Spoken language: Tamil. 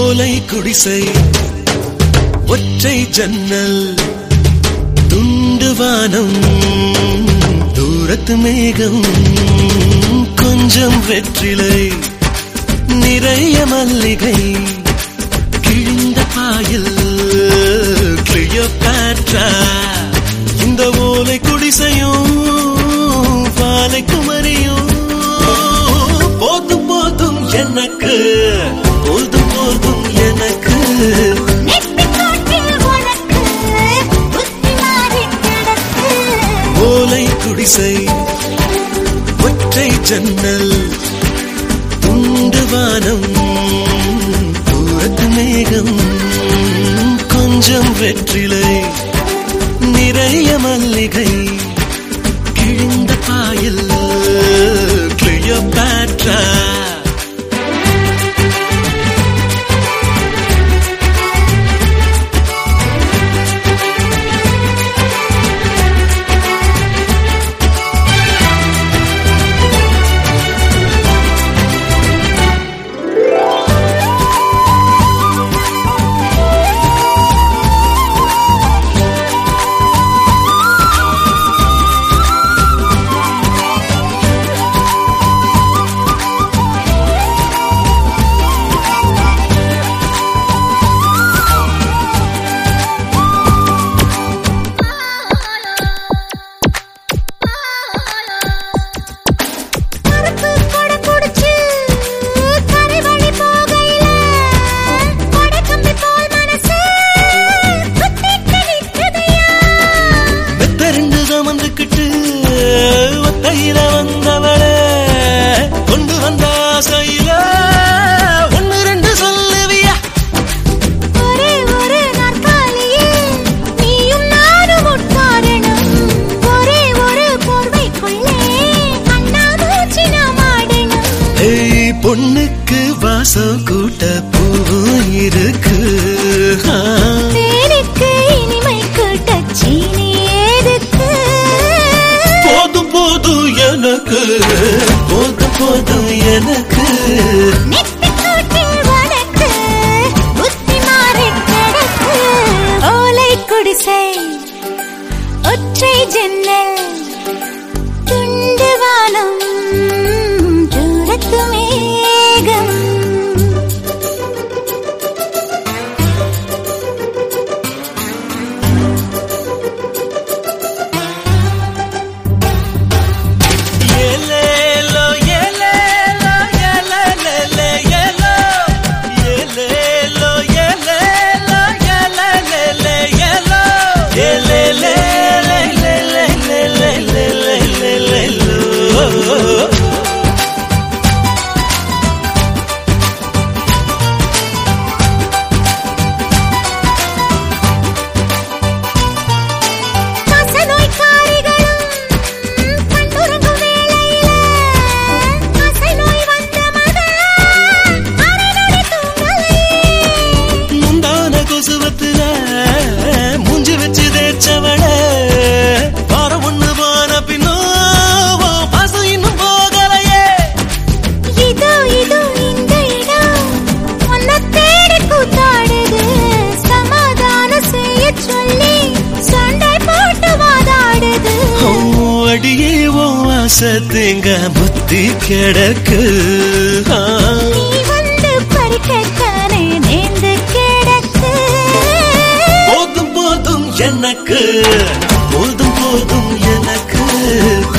ஓலை குடிசை ஒற்றை ஜன்னல் துண்டு வானம் தூரத்து மேகம் கொஞ்சம் வெற்றிலை நிறைய மல்லிகை கிழிந்த பாயில் கிளியோபாட்ரா இந்த ஓலை குடிசையும் பாலை குமரியும் போதும் போதும் எனக்கு போதும் போதும் எனக்கு நெத்திக்கோட்டில் உனக்கு புத்தி மாறிக் கிடக்கு. ஓலை குடிசை ஒற்றை ஜன்னல் துண்டு வானம் தூரத்து மேகம் கொஞ்சம் வெற்றிலை நிறைய மல்லிகை கிழிந்த பாயில் கிளியோபாட்ரா கருப்பு கொடை புடிச்சு கரை வழி போகையில கொடை கம்பி போல் மனசு குத்திட்டு நிக்குதையா. பெத்தறிந்து சுமந்துக்கிட்டு ஒத்தையில வந்தவள கொண்டு வந்த ஆசையில ஒன்னு ரெண்டு சொல்லுவியா ஒரே ஒரு நாற்காலியில் நீயும் நானும் உட்காரணும். ஒரே ஒரு போர்வைக்குள்ளே கண்ணாமூச்சி நாம் ஆடணும். ஏய் பொண்ணுக்கு வாசம் கூட்ட பூவும் இருக்கு ஆ. தேனுக்கு இனிமை கூட்டச் சீனி எதுக்கு? போதும் போதும் எனக்கு போதும் போதும் எனக்கு நெத்திக்கூட்டில் உனக்கு புத்தி மாறிக் கிடக்கு. ஓலை குடிசை ஒற்றை ஜன்னல் துண்டு வானம் தூரத்து மேகம் ஏலேலோ, ஏலேலோ, ஏலேலேலே, ஏலோ. ஏலேலோ, ஏலேலோ, ஏலேலேலே, ஏலோ. ஏலேலேலேலேலேலேலேலேலேலேலேலோ. காசநோய்க்காரிகளும் கண்டுறங்கும் வேளையில காசநோய் வந்த மகன் அரை நொடி தூங்கலையே. முந்தான கொசுவத்துல மூஞ்சி வச்சு தேய்ச்சவள வாரம் ஒண்ணு போன பின்னோ உன் பாசம் இன்னும் போகலையே இதோ இதோ இந்த இடம் உன்னை தேடி கூத்தாடுது. சமாதானம் செய்யச் சொல்லி சண்டை போட்டு வாதாடுது. ஓ, அடியே உன் ஆசை தேங்க புத்தி கிடக்கு ஆ. நீ வந்து பறிக்கத்தானே நேர்ந்து கிடக்கு. போதும் போதும் எனக்கு போதும் போதும் எனக்கு